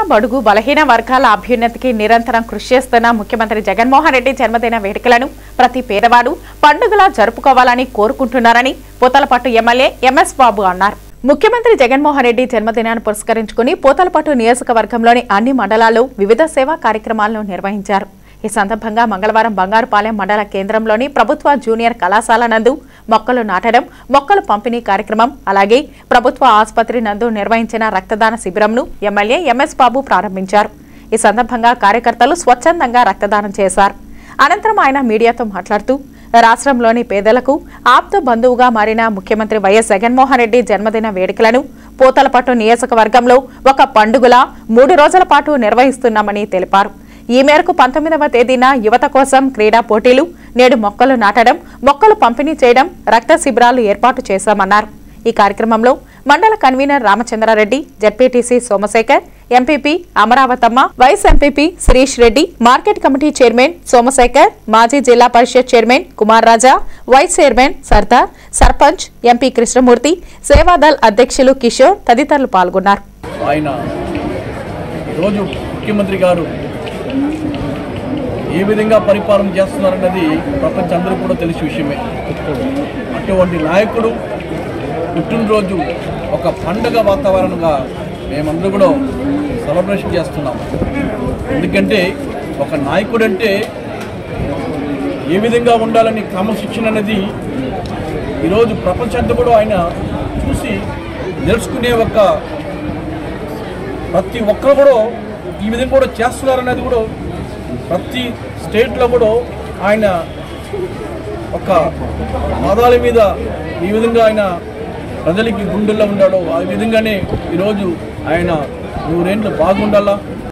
బడుగు బలహీన వర్గాల అభ్యున్నతికి నిరంతరం కృషి చేస్తున్న ముఖ్యమంత్రి జగన్మోహన్ రెడ్డి జన్మదిన వేడుకలను ప్రతి పేదవాడు పండుగలా జరుపుకోవాలని కోరుకుంటున్నారని పూతలపట్టు ఎమ్మెల్యే ఎంఎస్ బాబు అన్నారు ముఖ్యమంత్రి జగన్మోహన్ రెడ్డి జన్మదినాన్ని పురస్కరించుకుని పూతలపట్టు నియోజకవర్గంలోని అన్ని మండలాల్లో వివిధ సేవా కార్యక్రమాలను నిర్వహించారు ఈ సందర్భంగా మంగళవారం బంగారుపాలెం మండల కేంద్రంలోని ప్రభుత్వ జూనియర్ కళాశాల నందు మొక్కలు నాటడం మొక్కలు పంపిణీ కార్యక్రమం అలాగే ప్రభుత్వ ఆసుపత్రి నందు నిర్వహించిన రక్తదాన శిబిరంను ఎమ్మెల్యే ఎంఎస్ బాబు ప్రారంభించారు ఈ సందర్భంగా కార్యకర్తలు స్వచ్ఛందంగా రక్తదానం చేశారు అనంతరం ఆయన మీడియాతో మాట్లాడుతూ రాష్ట్రంలోని పేదలకు ఆప్త బంధువుగా మారిన ముఖ్యమంత్రి వైఎస్ జగన్మోహన్ రెడ్డి జన్మదిన వేడుకలను పూతలపట్టు నియోజకవర్గంలో ఒక పండుగలా మూడు రోజుల పాటు నిర్వహిస్తున్నామని తెలిపారు ఈ మేరకు పంతొమ్మిదవ తేదీన యువత కోసం క్రీడా పోటీలు నేడు మొక్కలు నాటడం మొక్కలు పంపిణీ చేయడం రక్త శిబిరాలు ఏర్పాటు చేశామన్నారు ఈ కార్యక్రమంలో మండల convener Ramachandra Reddy ZPTC Somasekhar MPP Amaravathamma vice MPP Sirish Reddy market committee chairman Somasekhar మాజీ Zilla Parishad chairman Kumar Raja vice chairman Sardar sarpanch MP Krishnamurthy Seva Dal అధ్యక్షులు కిషోర్ తదితరులు పాల్గొన్నారు ఆయన ఈరోజు ముఖ్యమంత్రి గారు ఏ విధంగా పరిపాలన చేస్తున్నారన్నది ప్రపంచం అందరూ కూడా తెలిసి విషయమే అటువంటి నాయకుడు పుట్టినరోజు ఒక పండగ వాతావరణంగా మేమందరూ కూడా సెలబ్రేషన్ చేస్తున్నాం ఎందుకంటే ఒక నాయకుడు అంటే ఏ విధంగా ఉండాలని క్రమశిక్షణ అనేది ఈరోజు ప్రపంచంతో కూడా ఆయన చూసి నేర్చుకునే ఒక ప్రతి ఒక్కరు కూడా ఈ విధంగా కూడా చేస్తున్నారనేది కూడా ప్రతి స్టేట్లో కూడా ఆయన ఒక పాదాల మీద ఈ విధంగా ఆయన ప్రజలకి గుండెల్లో ఉన్నాడో ఆ విధంగానే ఈరోజు ఆయన నూరేంట్లు బాగుండాలా